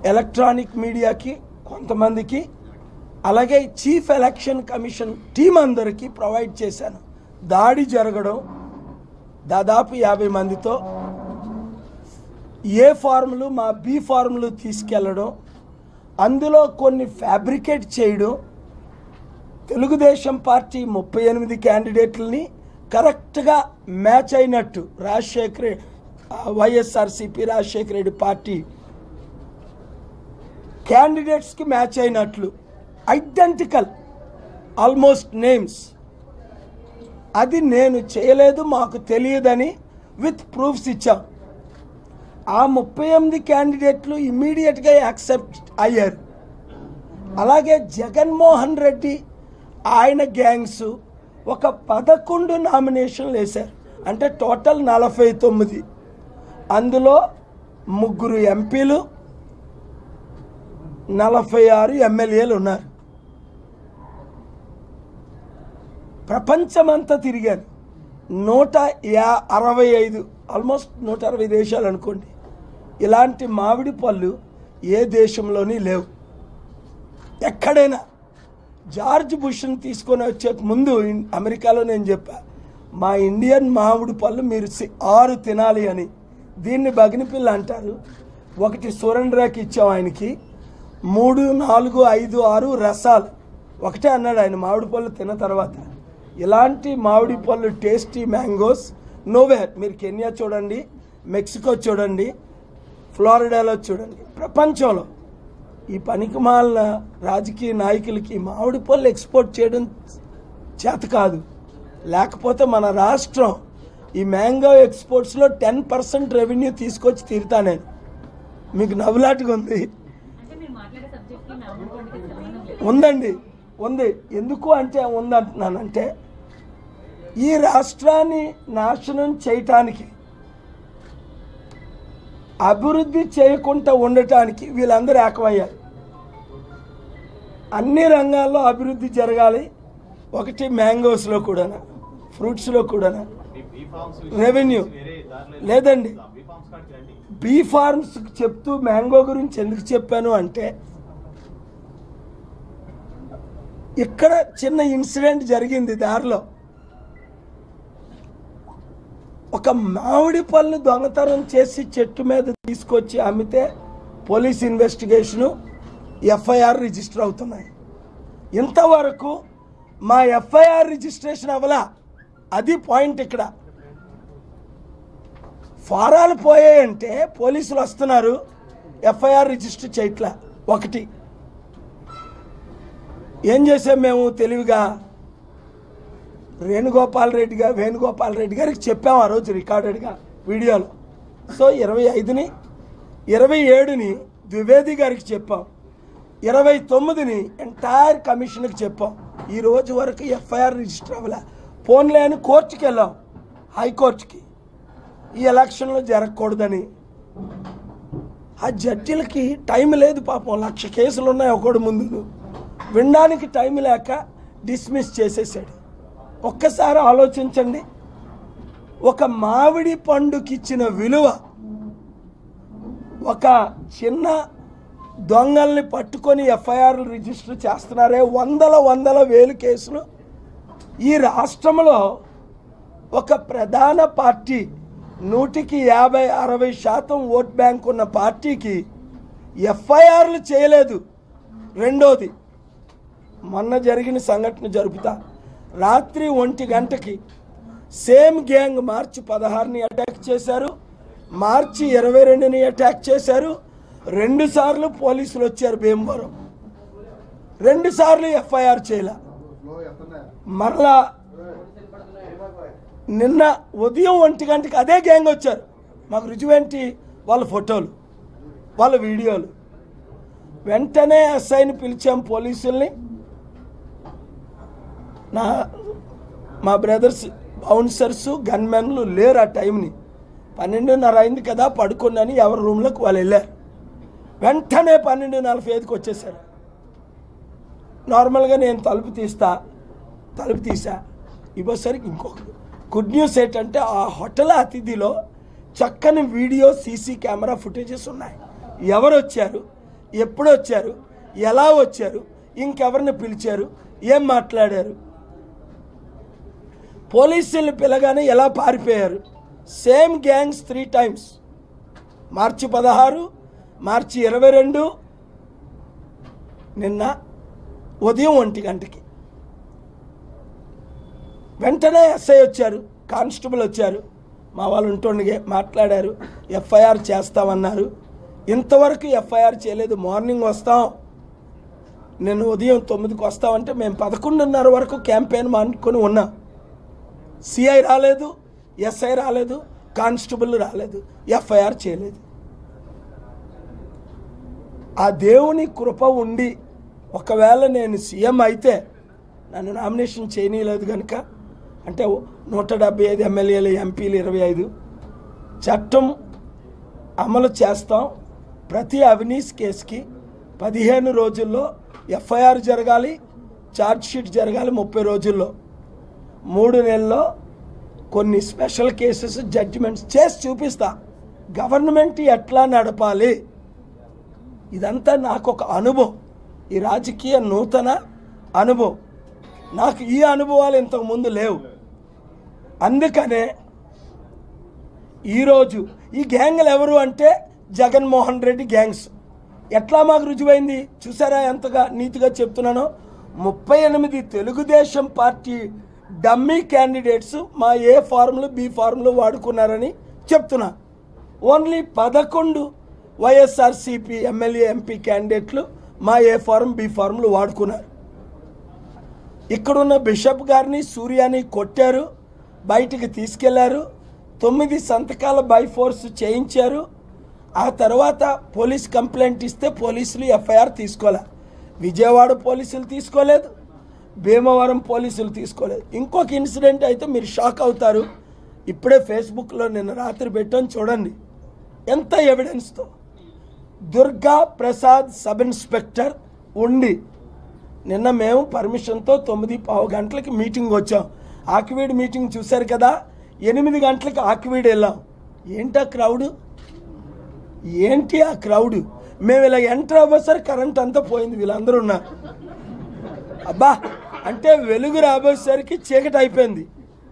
Electronic మీడియాకి కొంతమందికి అలాగే చీఫ్ ఎలక్షన్ కమిషన్ టీం అందరికీ ప్రొవైడ్ చేశాను దాడి జరగడం దాదాపు యాభై మందితో ఏ ఫార్ములు మా బి ఫార్ములు తీసుకెళ్ళడం అందులో కొన్ని ఫ్యాబ్రికేట్ చేయడం తెలుగుదేశం పార్టీ ముప్పై ఎనిమిది క్యాండిడేట్లని కరెక్ట్గా మ్యాచ్ అయినట్టు రాజశేఖర రెడ్డి వైఎస్ఆర్సిపి రాజశేఖర రెడ్డి పార్టీ క్యాండిడేట్స్కి మ్యాచ్ అయినట్లు ఐడెంటికల్ ఆల్మోస్ట్ నేమ్స్ అది నేను చేయలేదు మాకు తెలియదని విత్ ప్రూఫ్స్ ఇచ్చాం ఆ ముప్పై ఎనిమిది క్యాండిడేట్లు ఇమ్మీడియట్గా యాక్సెప్ట్ అయ్యారు అలాగే జగన్మోహన్ రెడ్డి ఆయన గ్యాంగ్స్ ఒక పదకొండు నామినేషన్లు వేశారు అంటే టోటల్ నలభై తొమ్మిది అందులో ముగ్గురు ఎంపీలు నలభై ఆరు ఎమ్మెల్యేలు ఉన్నారు ప్రపంచమంతా తిరిగాను నూట యా అరవై ఐదు ఆల్మోస్ట్ నూట అరవై దేశాలు అనుకోండి ఇలాంటి మామిడి పళ్ళు ఏ దేశంలోని లేవు ఎక్కడైనా జార్జ్ బుష్ని తీసుకొని వచ్చే ముందు ఇన్- అమెరికాలో నేను చెప్పా మా ఇండియన్ మామిడి పళ్ళు మీరు సి- ఆరు తినాలి అని దీన్ని బగినిపిల్ల అంటారు ఒకటి సురేంద్రకి ఇచ్చాం ఆయనకి మూడు నాలుగు ఐదు ఆరు రసాలు ఒకటే అన్నాడు ఆయన మామిడి పళ్ళు తిన్న తర్వాత ఇలాంటి మామిడి పళ్ళు టేస్టీ మ్యాంగోస్ నోవేర్ మీరు కెన్యా చూడండి మెక్సికో చూడండి ఫ్లోరిడాలో చూడండి ప్రపంచంలో ఈ పనికిమాలిన రాజకీయ నాయకులకి మామిడి పళ్ళు ఎక్స్పోర్ట్ చేయడం చేత కాదు లేకపోతే మన రాష్ట్రం ఈ మ్యాంగో ఎక్స్పోర్ట్స్లో టెన్ పర్సెంట్ రెవెన్యూ తీసుకొచ్చి తీరుతా నేను మీకు నవ్వులాటగా ఉంది అంటే మీరు మాట్లాడే సబ్జెక్ట్ కి మామిడి పండుగకి సంబంధం లేదు ఉందండి ఉంది ఎందుకు అంటే ఉందంటున్నానంటే ఈ రాష్ట్రాన్ని నాశనం చేయటానికి అభివృద్ధి చేయకుండా ఉండటానికి వీళ్ళందరూ ఏకమయ్యారు అన్ని రంగాల్లో అభివృద్ధి జరగాలి ఒకటి మ్యాంగోస్లో కూడా ఫ్రూట్స్లో కూడా రెవెన్యూ లేదండి బీ ఫార్మ్స్ చెప్తూ మ్యాంగో గురించి ఎందుకు చెప్పాను అంటే ఇక్కడ చిన్న ఇన్సిడెంట్ జరిగింది దారిలో ఒక మామిడి పళ్ళు దొంగతనం చేసి చెట్టు మీద తీసుకొచ్చి అమ్మితే పోలీస్ ఇన్వెస్టిగేషను ఎఫ్ఐఆర్ రిజిస్టర్ అవుతున్నాయి ఇంతవరకు మా ఎఫ్ఐఆర్ రిజిస్ట్రేషన్ అవ్వలా అది పాయింట్ ఇక్కడ ఫారాలు పోయాయంటే పోలీసులు వస్తున్నారు ఎఫ్ఐఆర్ రిజిస్టర్ చేయట్లా ఒకటి ఏం చేసాం మేము తెలివిగా వేణుగోపాల్ రెడ్డి గారు వేణుగోపాల్ రెడ్డి గారికి చెప్పాం ఆ రోజు రికార్డెడ్గా వీడియోలో సో ఇరవై ఐదుని ఇరవై ఏడుని ద్వివేది గారికి చెప్పాం ఇరవై తొమ్మిదిని ఎంటైర్ కమిషన్కి చెప్పాం ఈ రోజు వరకు ఎఫ్ఐఆర్ రిజిస్టర్ అవ్వలే ఫోన్లే అని కోర్టుకి వెళ్ళాం హైకోర్టుకి ఈ ఎలక్షన్లో జరగకూడదని ఆ జడ్జిలకి టైం లేదు పాపం లక్ష కేసులు ఉన్నాయి ఒకడు ముందు వినడానికి టైం లేక డిస్మిస్ చేసేసాడు ఒక్కసారి ఆలోచించండి ఒక మామిడి పండుకిచ్చిన విలువ ఒక చిన్న దొంగల్ని పట్టుకొని ఎఫ్ఐఆర్లు రిజిస్టర్ చేస్తున్నారే వందల వందల వేలు కేసులు ఈ రాష్ట్రంలో ఒక ప్రధాన పార్టీ నూటికి యాభై అరవై శాతం ఓట్ బ్యాంక్ ఉన్న పార్టీకి ఎఫ్ఐఆర్లు చేయలేదు రెండోది మొన్న జరిగిన సంఘటన జరుపుతా రాత్రి ఒంటి గంటకి సేమ్ గ్యాంగ్ మార్చి పదహారుని అటాక్ చేశారు మార్చి ఇరవై రెండుని అటాక్ చేశారు రెండు సార్లు పోలీసులు వచ్చారు భీమవరం రెండు సార్లు ఎఫ్ఐఆర్ చేయలే మరలా నిన్న ఉదయం ఒంటి గంటకి అదే గ్యాంగ్ వచ్చారు మాకు రుజువేంటి వాళ్ళ ఫోటోలు వాళ్ళ వీడియోలు వెంటనే ఎస్ఐని పిలిచాం పోలీసుల్ని నా మా బ్రదర్స్ బౌన్సర్స్ గన్మెన్లు లేరు ఆ టైంని పన్నెండున్నర అయింది కదా పడుకున్నాని ఎవరి రూమ్లోకి వాళ్ళు వెళ్ళారు వెంటనే పన్నెండు నలభై ఐదుకి వచ్చేసారు నార్మల్గా నేను తలుపు తీస్తా తలుపు తీసా ఇవ్వసరికి ఇంకొక గుడ్ న్యూస్ ఏంటంటే ఆ హోటల్ అతిథిలో చక్కని వీడియో సీసీ కెమెరా ఫుటేజెస్ ఉన్నాయి ఎవరు వచ్చారు ఎప్పుడు వచ్చారు ఎలా వచ్చారు ఇంకెవరిని పిలిచారు ఏం మాట్లాడారు పోలీసులు పిలగానే ఎలా పారిపోయారు same gangs three times March పదహారు మార్చి ఇరవై రెండు నిన్న ఉదయం ఒంటి గంటకి వెంటనే ఎస్ఐ వచ్చారు కానిస్టేబుల్ వచ్చారు మా వాళ్ళు ఉంటుండగా మాట్లాడారు ఎఫ్ఐఆర్ చేస్తామన్నారు ఇంతవరకు ఎఫ్ఐఆర్ చేయలేదు మార్నింగ్ వస్తాం నేను ఉదయం తొమ్మిదికి వస్తామంటే మేము పదకొండున్నర వరకు క్యాంపెయిన్ మానుకొని ఉన్నాం సిఐ రాలేదు ఎస్ఐ రాలేదు కానిస్టేబుల్ రాలేదు ఎఫ్ఐఆర్ చేయలేదు ఆ దేవుని కృప ఉండి ఒకవేళ నేను సీఎం అయితే నన్ను నామినేషన్ చేయనీయలేదు కనుక అంటే నూట డెబ్బై ఐదు ఎమ్మెల్యేలు ఎంపీలు ఇరవై ఐదు చట్టం అమలు చేస్తాం ప్రతి అవినీతి కేసుకి పదిహేను రోజుల్లో ఎఫ్ఐఆర్ జరగాలి ఛార్జ్ షీట్ జరగాలి ముప్పై రోజుల్లో మూడు నెలల్లో కొన్ని స్పెషల్ కేసెస్ జడ్జిమెంట్స్ చేసి చూపిస్తా గవర్నమెంట్ ఎట్లా నడపాలి ఇదంతా నాకు ఒక అనుభవం ఈ రాజకీయ నూతన అనుభవం నాకు ఈ అనుభవాలు ఇంతకు ముందు లేవు అందుకనే ఈరోజు ఈ గ్యాంగ్లు ఎవరు అంటే జగన్మోహన్ రెడ్డి గ్యాంగ్స్ ఎట్లా మాకు రుజువైంది చూసారా ఎంతగా నీతిగా చెప్తున్నానో ముప్పై ఎనిమిది తెలుగుదేశం పార్టీ డమ్మీ క్యాండిడేట్స్ మా ఏ ఫార్ములు బి ఫార్ములు వాడుకున్నారని చెప్తున్నా ఓన్లీ పదకొండు వైఎస్ఆర్సిపి ఎమ్మెల్యే ఎంపీ క్యాండిడేట్లు మా ఏ ఫారం బి ఫార్ములు వాడుకున్నారు ఇక్కడున్న బిషప్ గారిని సూర్యాని కొట్టారు బయటికి తీసుకెళ్లారు తొమ్మిది సంతకాల బై ఫోర్స్ చేయించారు ఆ తర్వాత పోలీస్ కంప్లైంట్ ఇస్తే పోలీసులు ఎఫ్ఐఆర్ తీసుకోలే విజయవాడ పోలీసులు తీసుకోలేదు భీమవరం పోలీసులు తీసుకోలేదు ఇంకొక ఇన్సిడెంట్ అయితే మీరు షాక్ అవుతారు ఇప్పుడే ఫేస్బుక్లో నిన్న రాత్రి పెట్టాను చూడండి ఎంత ఎవిడెన్స్తో దుర్గా ప్రసాద్ సబ్ ఇన్స్పెక్టర్ ఉండి నిన్న మేము పర్మిషన్తో తొమ్మిది పావు గంటలకి మీటింగ్ వచ్చాం ఆకివీడ్ మీటింగ్ చూశారు కదా ఎనిమిది గంటలకి ఆకివీడ్ వెళ్ళాం ఏంటా క్రౌడ్ ఏంటి ఆ క్రౌడ్ మేము ఇలా ఎంటర్ అవ్వసరి కరెంట్ అంతా పోయింది వీళ్ళందరూ ఉన్నారు అబ్బా అంటే వెలుగు రాబోయేసరికి చీకటి అయిపోయింది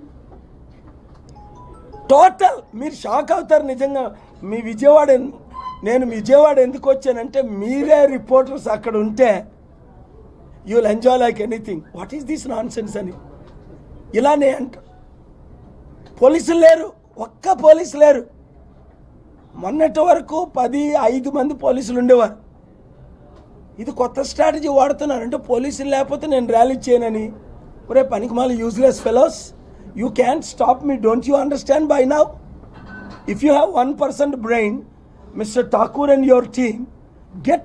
టోటల్ మీరు షాక్ అవుతారు నిజంగా మీ విజయవాడ ఎన్- నేను విజయవాడ ఎందుకు వచ్చానంటే మీరే రిపోర్టర్స్ అక్కడ ఉంటే you will enjoy like anything what is this nonsense అని ఇలానే అంట పోలీసులు లేరు ఒక్క పోలీసు లేరు మొన్నటి వరకు పది ఐదు మంది పోలీసులు ఉండేవారు ఇది కొత్త స్ట్రాటజీ వాడుతున్నారు అంటే పోలీసులు లేకపోతే నేను ర్యాలీ చేయనని ఒరే పనికి మాలి useless fellows you can stop me don't you understand by now if you have one percent brain mister Thakur and your team get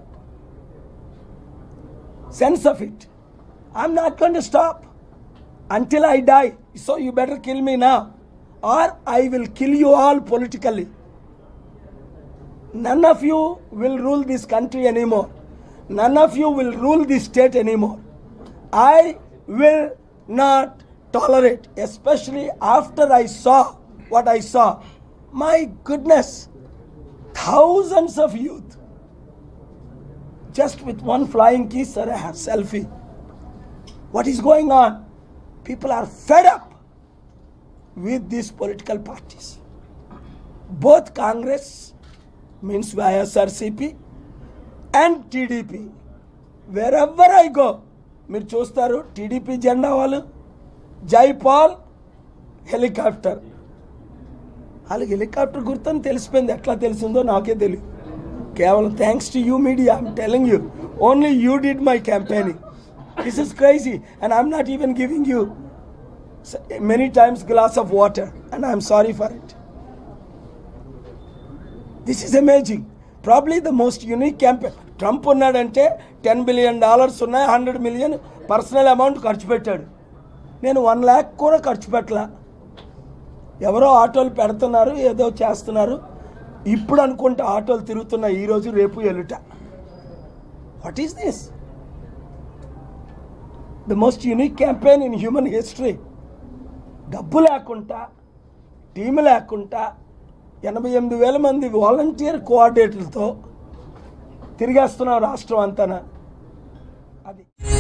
sense of it. I'm not going to stop until I die. So you better kill me now, or I will kill you all politically. None of you will rule this country anymore. None of you will rule this state anymore. I will not tolerate, especially after I saw what I saw. My goodness, thousands of youth just with one flying kiss or a selfie. What is going on? People are fed up with these political parties. Both Congress, means YSRCP, and TDP. Wherever I go, మీరు చూస్తారు టీడీపీ జెండా వాళ్ళు Jaipal helicopter వాళ్ళకి helicopter గుర్తని తెలిసిపోయింది ఎట్లా తెలిసిందో నాకే తెలియదు కేవలం thanks to you media I'm telling you only you did my campaigning this is crazy and I'm not even giving you many times glass of water and I'm sorry for it this is amazing probably the most unique campaign Trump ఉన్నాడంటే ten billion dollars ఉన్నాయి hundred million personal amount ఖర్చు పెట్టాడు నేను one lakh కూడా ఖర్చు పెట్టలా ఎవరో ఆటోలు పెడుతున్నారు ఏదో చేస్తున్నారు ఇప్పుడు అనుకుంటే ఆటోలు తిరుగుతున్న ఈరోజు రేపు ఎలుట what is this the most unique campaign in human history డబ్బు లేకుండా టీం లేకుండా ఎనభై ఎనిమిది వేల మంది వాలంటీర్ కోఆర్డినేటర్లతో తిరిగేస్తున్నాం రాష్ట్రం అంతానా అది